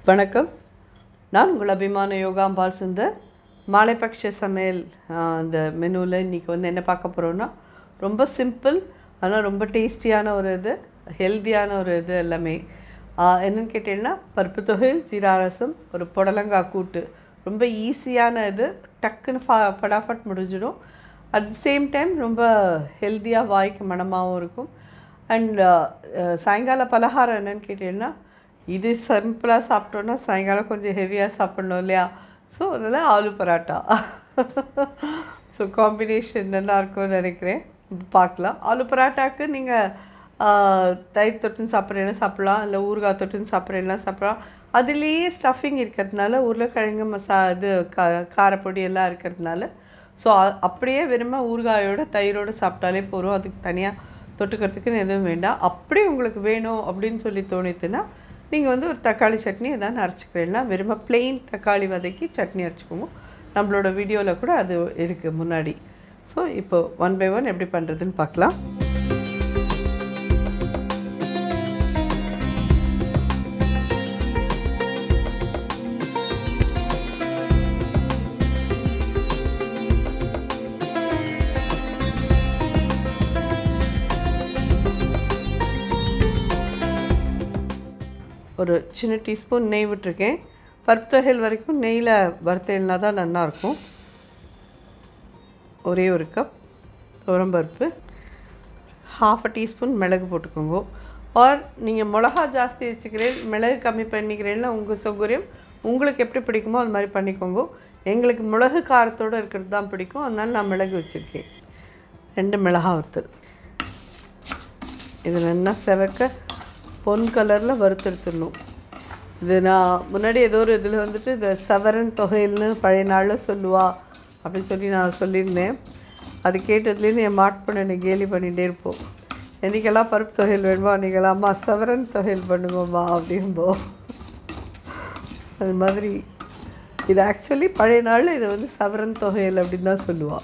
வணக்கம் நான் உங்கள் அபிமான யோகாம்பால் சுந்தர் மாலைபக்ஷ சமையல் ஆஹ், அந்த மெனுவில் இன்றைக்கி வந்து என்ன பார்க்க போகிறோன்னா ரொம்ப சிம்பிள் ஆனால் ரொம்ப டேஸ்டியான ஒரு இது ஹெல்த்தியான ஒரு இது எல்லாமே ஆஹ், என்னன்னு கேட்டிங்கன்னா பருப்பு தொகை ஜீரா ரசம் ஒரு புடலங்காய் கூட்டு ரொம்ப ஈஸியான இது டக்குன்னு ஃபா ஃபடாஃபட் முடிஞ்சிடும் அட் த சேம் டைம் ரொம்ப ஹெல்த்தியாக வாய்க்கு மணமாகவும் இருக்கும் அண்ட் சாயங்கால பலகாரம் என்னன்னு கேட்டீங்கன்னா இது சிம்பிளாக சாப்பிட்டோன்னா சாயங்காலம் கொஞ்சம் ஹெவியாக சாப்பிட்ணும் இல்லையா ஸோ அதனால் ஆலு பராட்டா ஸோ காம்பினேஷன் நல்லா இருக்கும்னு நினைக்கிறேன் பார்க்கலாம் ஆலு பராட்டாக்கு நீங்கள் தயிர் தொட்டுன்னு சாப்பிட்றீங்கன்னா சாப்பிட்லாம் இல்லை ஊறுகாய் தொட்டுன்னு சாப்பிட்றீங்கன்னா சாப்பிட்லாம் அதுலேயே ஸ்டஃபிங் இருக்கிறதுனால உருளைக்கிழங்கு மசா இது கா காரப்பொடி எல்லாம் இருக்கிறதுனால ஸோ அப்படியே வெறும ஊறுகாயோட தயிரோடு சாப்பிட்டாலே போதும் அதுக்கு தனியாக தொட்டுக்கிறதுக்குன்னு எதுவும் வேண்டாம் அப்படி உங்களுக்கு வேணும் அப்படின்னு சொல்லி தோணித்துன்னா நீங்கள் வந்து ஒரு தக்காளி சட்னி எதாவது அரைச்சிக்கிறீங்கன்னா வெறும plain தக்காளி வதக்கி சட்னி அரைச்சிக்கோங்க நம்மளோட வீடியோவில் கூட அது இருக்குது முன்னாடி ஸோ இப்போ ஒன் பை ஒன் எப்படி பண்ணுறதுன்னு பார்க்கலாம் ஒரு சின்ன டீஸ்பூன் நெய் விட்டுருக்கேன் பருப்பு தொகையில் வரைக்கும் நெய்யில் வறுத்தேல்னா தான் நல்லாயிருக்கும் ஒரே ஒரு கப் துவரம்பருப்பு ஹாஃப் அ டீஸ்பூன் மிளகு போட்டுக்கோங்க ஆர் நீங்கள் மிளகா ஜாஸ்தி வச்சுக்கிறேன் மிளகு கம்மி பண்ணிக்கிறேன்னா உங்கள் சௌகரியம் உங்களுக்கு எப்படி பிடிக்குமோ அது மாதிரி பண்ணிக்கோங்க எங்களுக்கு மிளகு காரத்தோடு இருக்கிறது தான் பிடிக்கும் அதனால நான் மிளகு வச்சுருக்கேன் ரெண்டு மிளகா வத்தல் இது நல்லா செவக்க பொன் கலரில் வறுத்தெடுத்துடணும் இது நான் முன்னாடி ஏதோ ஒரு இதில் வந்துட்டு இந்த சவரன் தொகையில்னு பழைய நாளில் சொல்லுவா அப்படின்னு சொல்லி நான் சொல்லியிருந்தேன் அது கேட்டதுலேருந்து என் மாட் பண்ண என்னை கேலி பண்ணிகிட்டே இருப்போம் என்றைக்கெல்லாம் பருப்பு தொகையில் வேணுமா அன்றைக்கெல்லாம் அம்மா சவரன் தொகையில் பண்ணுங்கம்மா அப்படின்போ அது மாதிரி இது ஆக்சுவலி பழைய நாளில் இதை வந்து சவரன் தொகையில் அப்படின்னு தான் சொல்லுவாள்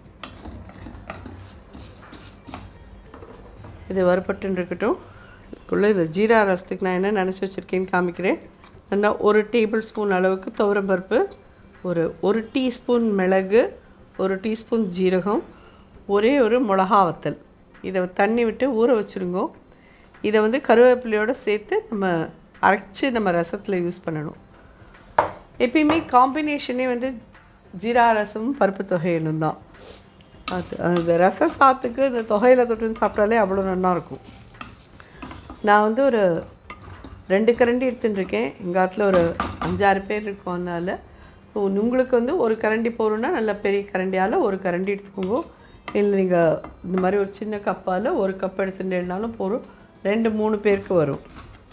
இது வறுபட்டுன்னு இருக்கட்டும் இதுக்குள்ளே இது ஜீரா ரசத்துக்கு நான் என்ன நினச்சி வச்சுருக்கேன்னு காமிக்கிறேன் நல்லா ஒரு டேபிள் ஸ்பூன் அளவுக்கு துவரம்பருப்பு ஒரு ஒரு டீஸ்பூன் மிளகு ஒரு டீஸ்பூன் ஜீரகம் ஒரே ஒரு மிளகா வத்தல் இதை தண்ணி விட்டு ஊற வச்சுருங்க இதை வந்து கருவேப்பிலையோடு சேர்த்து நம்ம அரைச்சி நம்ம ரசத்தில் யூஸ் பண்ணணும் எப்பயுமே காம்பினேஷனே வந்து ஜீரா ரசமும் பருப்பு தொகையிலும் தான் அது அந்த ரச சாத்துக்கு இந்த தொகையில் தொட்டுன்னு சாப்பிட்டாலே அவ்வளோ நல்லா இருக்கும் நான் வந்து ஒரு ரெண்டு கரண்டி எடுத்துன்னு இருக்கேன் எங்கள் ஆத்தில் ஒரு அஞ்சாறு பேர் இருக்கோம் அதனால் ஸோ உங்களுக்கு வந்து ஒரு கரண்டி போகிறோன்னா நல்ல பெரிய கரண்டியால் ஒரு கரண்டி எடுத்துக்கோங்க இல்லை நீங்கள் இந்த மாதிரி ஒரு சின்ன கப்பால் ஒரு கப் எடுத்துட்டேன்னாலும் போதும் ரெண்டு மூணு பேருக்கு வரும்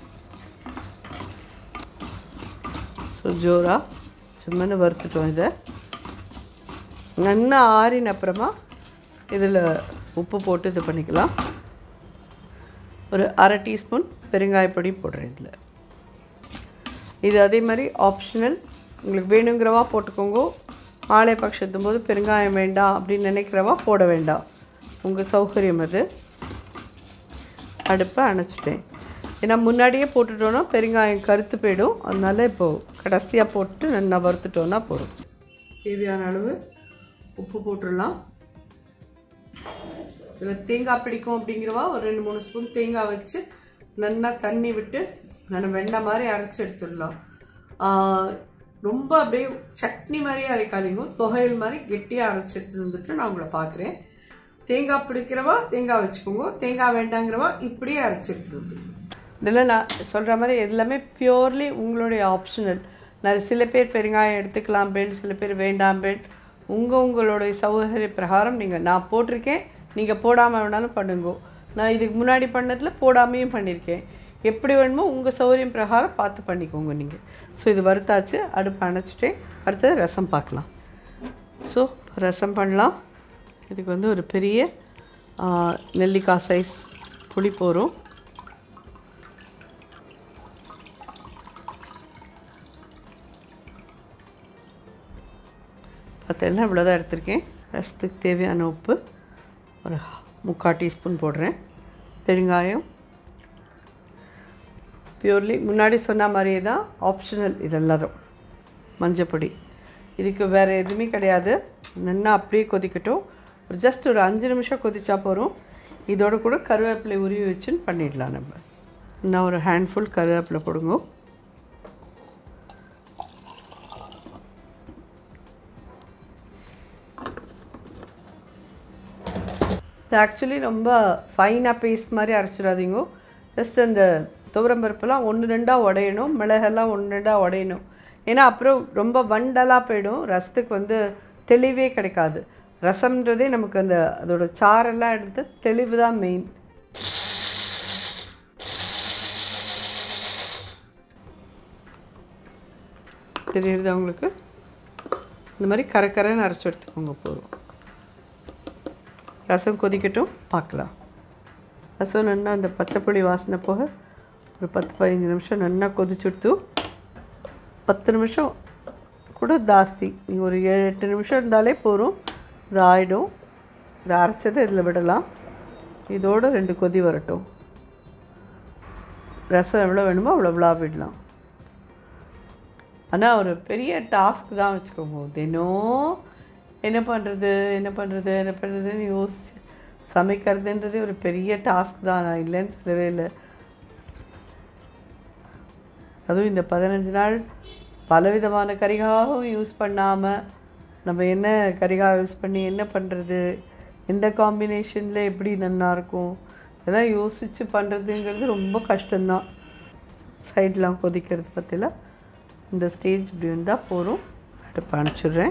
ஸோ ஜோராக சும்மான்னு வறுத்துட்டோம் இதை நல்லா ஆறின அப்புறமா இதில் உப்பு போட்டு இது பண்ணிக்கலாம் ஒரு அரை டீஸ்பூன் பெருங்காயப்பொடி போடுறேன் இதில் இது அதே மாதிரி ஆப்ஷனல் உங்களுக்கு வேணுங்கிறவா போட்டுக்கோங்க மாலை பட்சத்தும் போது பெருங்காயம் வேண்டாம் அப்படின்னு நினைக்கிறவா போட வேண்டாம் உங்கள் சௌகரியம் அது அடுப்பை அணைச்சிட்டேன் ஏன்னா முன்னாடியே போட்டுட்டோன்னா பெருங்காயம் கருத்து போயிடும் அதனால இப்போது கடைசியாக போட்டு நல்லா வறுத்துட்டோன்னா போதும் தேவையான அளவு உப்பு போட்டுடலாம் இதில் தேங்காய் பிடிக்கும் அப்படிங்கிறவா ஒரு ரெண்டு மூணு ஸ்பூன் தேங்காய் வச்சு நல்லா தண்ணி விட்டு நல்லா வெண்ணெய் மாதிரி அரைச்சி எடுத்துடலாம் ஆஹ் ரொம்ப அப்படியே சட்னி மாதிரியே அரைக்காதீங்க தொகையல் மாதிரி கெட்டியாக அரைச்சி எடுத்து வந்துட்டு நான் உங்களை பார்க்குறேன் தேங்காய் பிடிக்கிறவா தேங்காய் வச்சுக்கோங்க தேங்காய் வேண்டாங்கிறவா இப்படியே அரைச்சி எடுத்துட்டு வந்து இதெல்லாம் நான் சொல்கிற மாதிரி எல்லாமே பியோர்லி உங்களுடைய ஆப்ஷனல் நான் சில பேர் பெருங்காயம் எடுத்துக்கலாம் பெட் சில பேர் வேண்டாம் பெட் உங்கள் உங்களுடைய சௌகரிய பிரகாரம் நீங்கள் நான் போட்டிருக்கேன் நீங்கள் போடாமல் வேணாலும் பண்ணுங்க நான் இதுக்கு முன்னாடி பண்ணதில் போடாமையும் பண்ணியிருக்கேன் எப்படி வேணுமோ உங்கள் சௌகரியம் பிரகாரம் பார்த்து பண்ணிக்கோங்க நீங்கள் ஸோ இது வறுத்தாச்சு அடுப்பு அணைச்சிட்டேன் அடுத்தது ரசம் பார்க்கலாம் ஸோ ரசம் பண்ணலாம் இதுக்கு வந்து ஒரு பெரிய ஆ, நெல்லிக்காய் சைஸ் புளி போகிறோம் பார்த்தீங்கன்னா இவ்வளோதான் எடுத்திருக்கேன் ரசத்துக்கு தேவையான உப்பு ஒரு முக்கால் டீஸ்பூன் போடுறேன் பெருங்காயம் பியூர்லி முன்னாடி சொன்ன மாதிரியே தான் ஆப்ஷனல் இதெல்லாரும் மஞ்சப்பொடி இதுக்கு வேறு எதுவுமே கிடையாது நல்லா அப்படியே கொதிக்கட்டும் ஒரு ஜஸ்ட் ஒரு அஞ்சு நிமிஷம் கொதிச்சா போகிறோம் இதோட கூட கருவேப்பிலை உருவி வச்சுன்னு பண்ணிடலாம் நம்ம இன்னும் ஒரு ஹேண்ட்ஃபுல் கருவேப்பிலை போடுங்க இது ஆக்சுவலி ரொம்ப ஃபைனாக பேஸ்ட் மாதிரி அரைச்சிடாதீங்க ஜஸ்ட் அந்த துவரம் பருப்புலாம் ஒன்று ரெண்டாக உடையணும் மிளகெல்லாம் ஒன்று ரெண்டாக உடையணும் ஏன்னா அப்புறம் ரொம்ப வண்டலாக போயிடும் ரசத்துக்கு வந்து தெளிவே கிடைக்காது ரசம்ன்றதே நமக்கு அந்த அதோட சாரெல்லாம் எடுத்து தெளிவு தான் மெயின் தெரியுது உங்களுக்கு இந்த மாதிரி கரக்கரைன்னு அரைச்சி எடுத்துக்கோங்க போதும் ரசம் கொதிக்கட்டும் பார்க்கலாம் ரசம் நல்லா அந்த பச்சைப்புளி வாசனை போக ஒரு பத்து பதினஞ்சு நிமிஷம் நல்லா கொதிச்சுட்டு பத்து நிமிஷம் கூட ஜாஸ்தி நீங்கள் ஒரு ஏழு எட்டு நிமிஷம் இருந்தாலே போதும் இது ஆகிடும் இதை அரைச்சதை இதில் விடலாம் இதோடு ரெண்டு கொதி வரட்டும் ரசம் எவ்வளோ வேணுமோ அவ்வளோ அவ்வளோ விடலாம் ஆனால் ஒரு பெரிய டாஸ்க் தான் வச்சுக்கோங்க தினம் என்ன பண்ணுறது என்ன பண்ணுறது என்ன பண்ணுறதுன்னு யோசிச்சு சமைக்கிறதுன்றதே ஒரு பெரிய டாஸ்க் தான் நான் இல்லைன்னு சொல்லவே இல்லை அதுவும் இந்த பதினஞ்சு நாள் பலவிதமான கரிகாவும் யூஸ் பண்ணாமல் நம்ம என்ன கரிகா யூஸ் பண்ணி என்ன பண்ணுறது எந்த காம்பினேஷனில் எப்படி நல்லா இருக்கும் இதெல்லாம் யோசித்து பண்ணுறதுங்கிறது ரொம்ப கஷ்டம்தான் சைட்லாம் கொதிக்கிறது பற்றில இந்த ஸ்டேஜ் இப்படி இருந்தால் போகிறோம் அடுப்பு அனுப்பிச்சிடுறேன்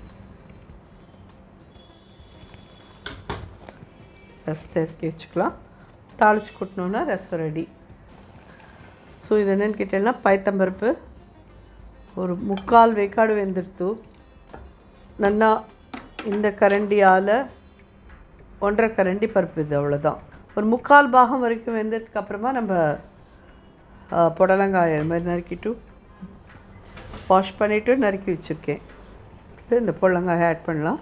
ரசத்தை இறக்கி வச்சுக்கலாம் தாளிச்சு கொட்டினோன்னா ரசம் ரெடி ஸோ இது என்னென்னு கேட்டேன்னா பயத்தம்பருப்பு ஒரு முக்கால் வேக்காடு வெந்துடுத்து நல்லா இந்த கரண்டியால் ஒன்றரை கரண்டி பருப்பு இது அவ்வளோதான் ஒரு முக்கால் பாகம் வரைக்கும் வெந்ததுக்கு அப்புறமா நம்ம ஆ, புடலங்காய் இது மாதிரி நறுக்கிட்டு வாஷ் பண்ணிவிட்டு நறுக்கி வச்சுருக்கேன் இது இந்த புடலங்காயை ஆட் பண்ணலாம்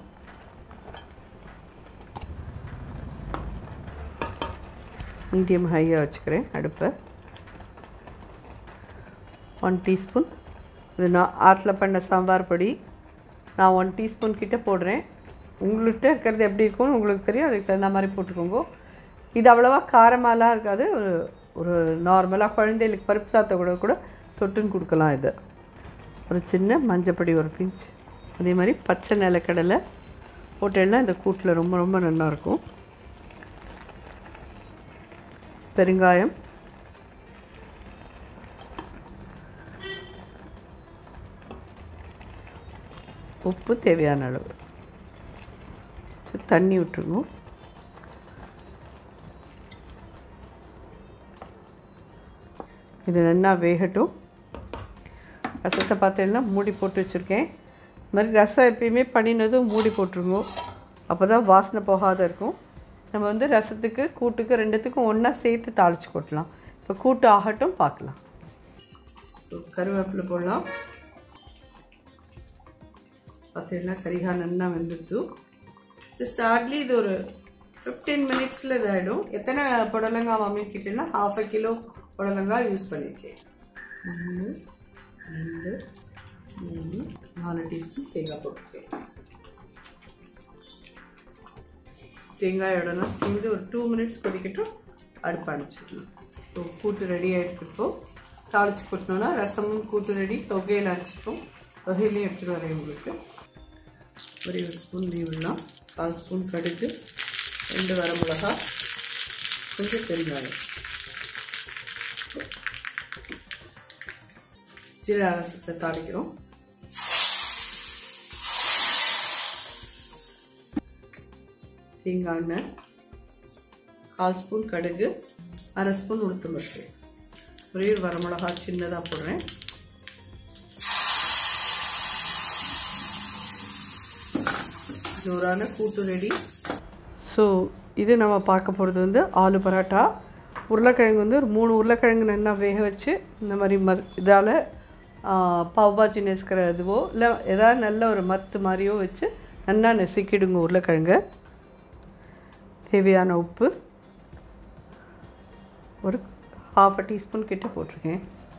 மீடியம் ஹையாக வச்சுக்கிறேன் அடுப்பை ஒன் டீஸ்பூன் இது நான் ஆற்றுல பண்ண சாம்பார் பொடி நான் ஒன் டீஸ்பூன் கிட்ட போடுறேன் உங்கள்கிட்ட இருக்கிறது எப்படி இருக்கும்னு உங்களுக்கு தெரியும் அதுக்கு தகுந்த மாதிரி போட்டுக்கோங்க இது அவ்வளோவா காரமாலாம் இருக்காது ஒரு ஒரு நார்மலாக குழந்தைகளுக்கு பருப்பு சாத்த கூட கூட தொட்டுன்னு கொடுக்கலாம் இது ஒரு சின்ன மஞ்சப்பொடி ஒரு பிஞ்ச் அதே மாதிரி பச்சை நிலக்கடலை போட்டேன்னா இந்த கூட்டில் ரொம்ப ரொம்ப நல்லாயிருக்கும் பெருங்காயம் உப்பு தேவையான அளவு சரி, தண்ணி விட்டுருங்க இது நல்லா வேகட்டும் ரசத்தை பார்த்தீங்கன்னா மூடி போட்டு வச்சுருக்கேன் இது மாதிரி ரசம் எப்பயுமே பண்ணினதும் மூடி போட்டுருங்க அப்போ தான் வாசனை போகாத இருக்கும் நம்ம வந்து ரசத்துக்கு கூட்டுக்கு ரெண்டுத்துக்கும் ஒன்றா சேர்த்து தாளித்து கொட்டலாம் இப்போ கூட்டு ஆகட்டும் பார்க்கலாம் கருவேப்பிலை போடலாம் பார்த்தீங்கன்னா கரிகா நல்லா வெந்துடுது ஜஸ்ட் ஹார்ட்லி இது ஒரு ஃபிஃப்டீன் மினிட்ஸில் இதாகிடும் எத்தனை புடலங்காய் மாமி கிட்டேன்னா ஹாஃப் அ கிலோ புடலங்காய் யூஸ் பண்ணியிருக்கேன் ஒன்று ரெண்டு மூணு நாலு டீஸ்பூன் தேங்காய் போட்டிருக்கேன் தேங்காயோடலாம் சேர்ந்து ஒரு டூ மினிட்ஸ் கொதிக்கட்டும் அடுப்பு அடிச்சிடலாம் ஸோ கூட்டு ரெடி ஆகிட்டு இப்போ தாளிச்சு கொட்டினோன்னா ரசமும் கூட்டு ரெடி தொகையில் அரைச்சிட்டோம் தொகையிலையும் எடுத்துகிட்டு வரேன் உங்களுக்கு ஒரே ஒரு ஸ்பூன் நெய் விடலாம் கால் ஸ்பூன் கடுகு ரெண்டு வரமிளகா கொஞ்சம் பெருங்காயம் ஜீரக ரசத்தை தாளிக்கிறோம் தேங்காய் எண்ணெய் கால் ஸ்பூன் கடுகு அரை ஸ்பூன் உளுத்தம் பருப்பு ஒரே ஒரு வரமிளகா சின்னதாக போடுறேன் ஜோரான கூட்டு ரெடி ஸோ இது நம்ம பார்க்க போகிறது வந்து ஆலு பரோட்டா உருளைக்கிழங்கு வந்து ஒரு மூணு உருளைக்கிழங்கு நல்லா வேக வச்சு இந்த மாதிரி ம இதால் பாவ்பாஜி நெசுக்கிற இதுவோ இல்லை ஏதாவது நல்ல ஒரு மத்து மாதிரியோ வச்சு நல்லா நெசுக்கிடுங்க உருளைக்கிழங்கு தேவையான உப்பு ஒரு ஹாஃப் அ டீஸ்பூன் கிட்ட போட்டிருக்கேன்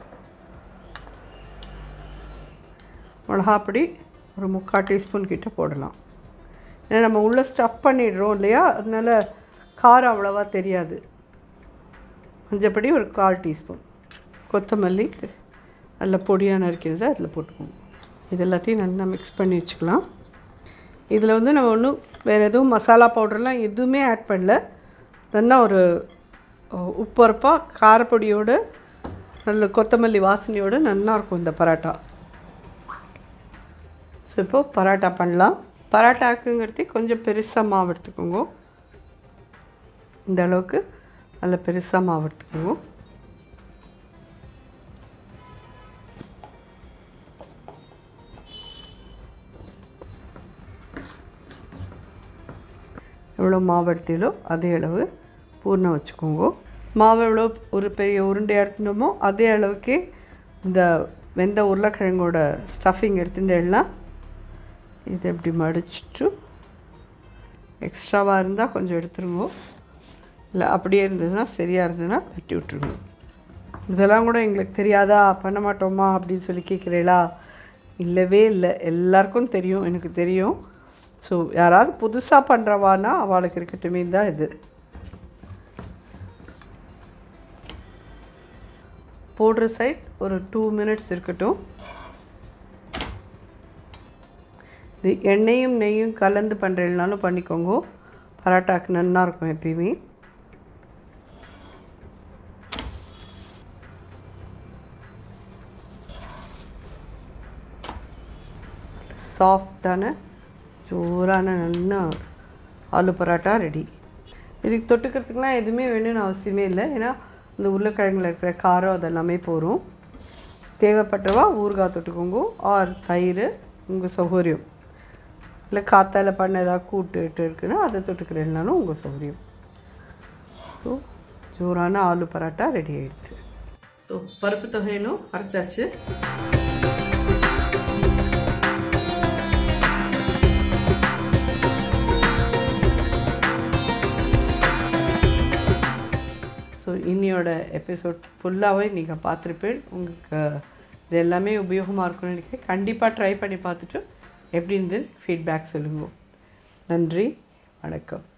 மிளகாப்பொடி ஒரு முக்கால் டீஸ்பூன் கிட்ட போடலாம் ஏன்னா நம்ம உள்ளே ஸ்டஃப் பண்ணிடுறோம் இல்லையா அதனால காரம் அவ்வளோவா தெரியாது மஞ்சப்பொடி ஒரு கால் டீஸ்பூன் கொத்தமல்லி நல்ல பொடியாக நறுக்கிறது அதில் போட்டுக்குவோம் இது எல்லாத்தையும் நல்லா மிக்ஸ் பண்ணி வச்சுக்கலாம் இதில் வந்து நம்ம ஒன்றும் வேறு எதுவும் மசாலா பவுடர்லாம் எதுவுமே ஆட் பண்ணல நல்லா ஒரு உப்பரப்பாக காரப்பொடியோடு நல்ல கொத்தமல்லி வாசனையோடு நல்லா இருக்கும் இந்த பரோட்டா ஸோ இப்போது பரோட்டா பண்ணலாம் பரோட்டாக்குங்கிறது கொஞ்சம் பெருசாக மாவு எடுத்துக்கோங்க இந்த அளவுக்கு நல்ல பெருசாக மாவு எடுத்துக்கோங்க எவ்வளோ மாவு எடுத்தீங்களோ அதே அளவு பூர்ணம் வச்சுக்கோங்க மாவு எவ்வளோ ஒரு பெரிய உருண்டை எடுத்துனோமோ அதே அளவுக்கு இந்த வெந்த உருளைக்கிழங்கோட ஸ்டஃபிங் எடுத்துட்டேன்னா இதை இப்படி மடிச்சிட்டு எக்ஸ்ட்ராவாக இருந்தால் கொஞ்சம் எடுத்துருங்க இல்லை அப்படியே இருந்ததுன்னா சரியாக இருந்ததுன்னா தட்டி விட்டுருங்க இதெல்லாம் கூட எங்களுக்கு தெரியாதா பண்ண மாட்டோமா அப்படின்னு சொல்லி கேட்குறீங்களா இல்லவே இல்லை எல்லாருக்கும் தெரியும் எனக்கு தெரியும் ஸோ யாராவது புதுசாக பண்ணுறவானா அவளுக்கு இருக்கட்டுமே தான் இது போடுற சைட் ஒரு டூ மினிட்ஸ் இருக்கட்டும் இது எண்ணெயும் நெய்யும் கலந்து பண்ணுறதுனாலும் பண்ணிக்கோங்க பரோட்டாக்கு நல்லா இருக்கும் எப்பயுமே சாஃப்டான ஜோரான நல்ல ஆலு பரோட்டா ரெடி இதுக்கு தொட்டுக்கிறதுக்குலாம் எதுவுமே வேணும்னு அவசியமே இல்லை ஏன்னா இந்த உருளைக்கிழங்குல இருக்கிற காரம் அதெல்லாமே போகும் தேவைப்பட்டவா ஊறுகாய் தொட்டுக்கோங்க ஆர் தயிர் உங்கள் சௌகரியம் இல்லை காத்தால பண்ண ஏதாவது கூட்டுட்டு இருக்குன்னா அதை தொட்டுக்கிறேன்னாலும் உங்கள் சௌகரியம் ஸோ ஜோரான ஆலு பரோட்டா ரெடி ஆயிடுச்சு ஸோ பருப்பு தொகையினும் அரைச்சாச்சு ஸோ இன்னியோட எபிசோட் ஃபுல்லாகவே நீங்கள் பார்த்துருப்பேன் உங்களுக்கு இது எல்லாமே உபயோகமாக இருக்கும்னு நினைக்கிறேன் கண்டிப்பாக ட்ரை பண்ணி பார்த்துட்டு எப்படி இருந்து ஃபீட்பேக் சொல்லுங்க நன்றி வணக்கம்